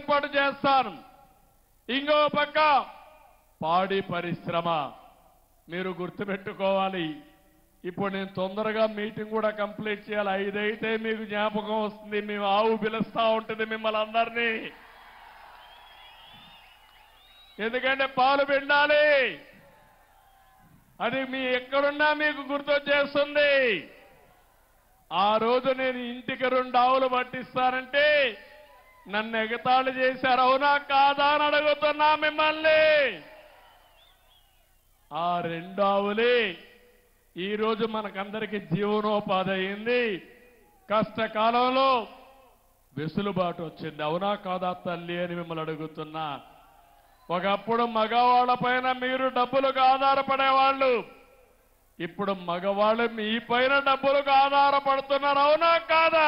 ఏర్పాటు చేస్తాను ఇంకో పక్క పాడి పరిశ్రమ మీరు గుర్తుపెట్టుకోవాలి ఇప్పుడు నేను తొందరగా మీటింగ్ కూడా కంప్లీట్ చేయాలి ఐదైతే మీకు జ్ఞాపకం వస్తుంది మేము ఆవు పిలుస్తా ఉంటుంది మిమ్మల్ని అందరినీ ఎందుకంటే పాలు పిండాలి అది మీ ఎక్కడున్నా మీకు గుర్తొచ్చేస్తుంది ఆ రోజు నేను ఇంటికి రెండు ఆవులు పట్టిస్తానంటే నన్ను ఎగతాళి చేశారు అవునా కాదా అని అడుగుతున్నా మిమ్మల్ని ఆ రెండు ఆవులే ఈ రోజు మనకందరికి జీవనోపాధి అయింది కష్టకాలంలో వెసులుబాటు వచ్చింది అవునా కాదా తల్లి అని మిమ్మల్ని అడుగుతున్నా ఒకప్పుడు మగవాళ్ళ పైన మీరు డబ్బులకు ఆధారపడేవాళ్ళు ఇప్పుడు మగవాళ్ళు మీ పైన డబ్బులకు ఆధారపడుతున్నారు అవునా కాదా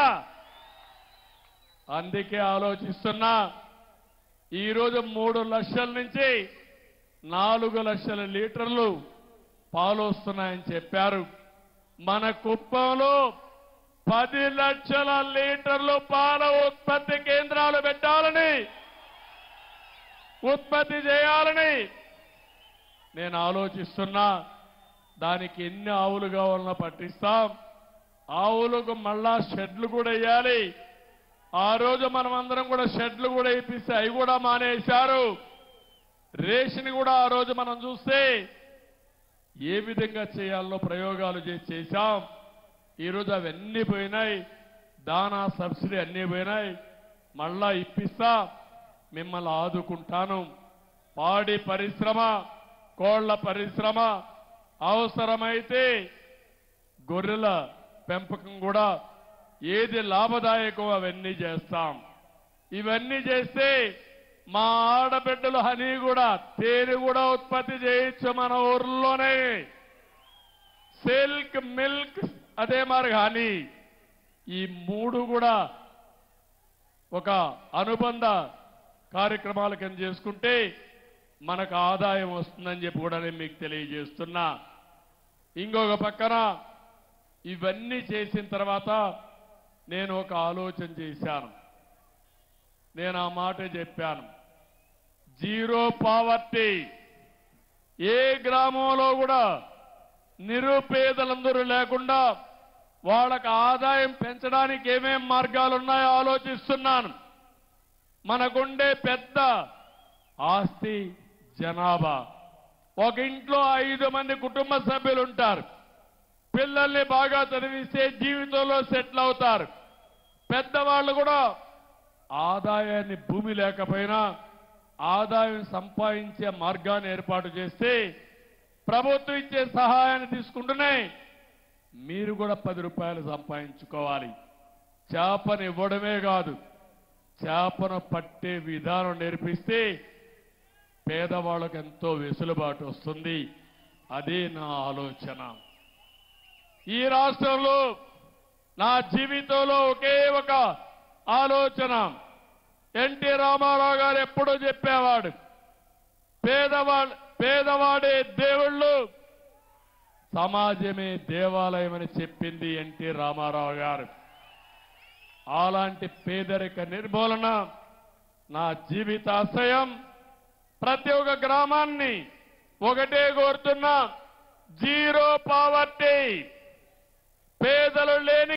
అందుకే ఆలోచిస్తున్నా ఈరోజు మూడు లక్షల నుంచి నాలుగు లక్షల లీటర్లు పాలు వస్తున్నాయని చెప్పారు మన కుప్పంలో పది లక్షల లీటర్లు పాల ఉత్పత్తి కేంద్రాలు పెట్టాలని ఉత్పత్తి చేయాలని నేను ఆలోచిస్తున్నా దానికి ఎన్ని ఆవులు కావాలన్నా పట్టిస్తాం ఆవులకు మళ్ళా షెడ్లు కూడా వేయాలి ఆ రోజు మనం అందరం కూడా షెడ్లు కూడా ఇప్పిస్తే అవి కూడా మానేశారు రేషన్ కూడా ఆ రోజు మనం చూస్తే ఏ విధంగా చేయాలో ప్రయోగాలు చేసి చేశాం ఈరోజు అవన్నీ పోయినాయి దానా సబ్సిడీ అన్నీ పోయినాయి మళ్ళా ఇప్పిస్తా మిమ్మల్ని ఆదుకుంటాను పాడి పరిశ్రమ కోళ్ల పరిశ్రమ అవసరమైతే గొర్రెల పెంపకం కూడా ఏది లాభదాయకం అవన్నీ చేస్తాం ఇవన్నీ చేస్తే మా ఆడబిడ్డలు హనీ కూడా తేనె కూడా ఉత్పత్తి చేయొచ్చు మన ఊర్లోనే సిల్క్ మిల్క్ అదే మరి హనీ ఈ మూడు కూడా ఒక అనుబంధ కార్యక్రమాలు కింద చేసుకుంటే మనకు ఆదాయం వస్తుందని చెప్పి కూడా నేను మీకు తెలియజేస్తున్నా ఇంకొక పక్కన ఇవన్నీ చేసిన తర్వాత నేను ఒక ఆలోచన చేశాను నేను ఆ మాట చెప్పాను జీరో పావర్టీ ఏ గ్రామంలో కూడా నిరుపేదలందరూ లేకుండా వాళ్ళకి ఆదాయం పెంచడానికి ఏమేం మార్గాలు ఉన్నాయో ఆలోచిస్తున్నాను మనకుండే పెద్ద ఆస్తి జనాభా ఒక ఇంట్లో ఐదు మంది కుటుంబ సభ్యులు ఉంటారు పిల్లల్ని బాగా చదివిస్తే జీవితంలో సెటిల్ అవుతారు పెద్దవాళ్ళు కూడా ఆదాయాన్ని భూమి లేకపోయినా ఆదాయం సంపాదించే మార్గాన్ని ఏర్పాటు చేస్తే ప్రభుత్వం ఇచ్చే సహాయాన్ని తీసుకుంటూనే మీరు కూడా పది రూపాయలు సంపాదించుకోవాలి చేపను ఇవ్వడమే కాదు చేపను పట్టే విధానం నేర్పిస్తే పేదవాళ్ళకు ఎంతో వెసులుబాటు వస్తుంది అదే నా ఆలోచన ఈ రాష్ట్రంలో నా జీవితంలో ఒకే ఒక ఆలోచన ఎన్టీ రామారావు గారు ఎప్పుడూ చెప్పేవాడు పేదవాళ్ళు పేదవాడే దేవుళ్ళు సమాజమే దేవాలయం అని చెప్పింది ఎన్టీ రామారావు గారు అలాంటి పేదరిక నిర్మూలన నా జీవితాశయం ప్రతి ఒక్క గ్రామాన్ని ఒకటే కోరుతున్నా జీరో పావర్టీ పేదలు లేని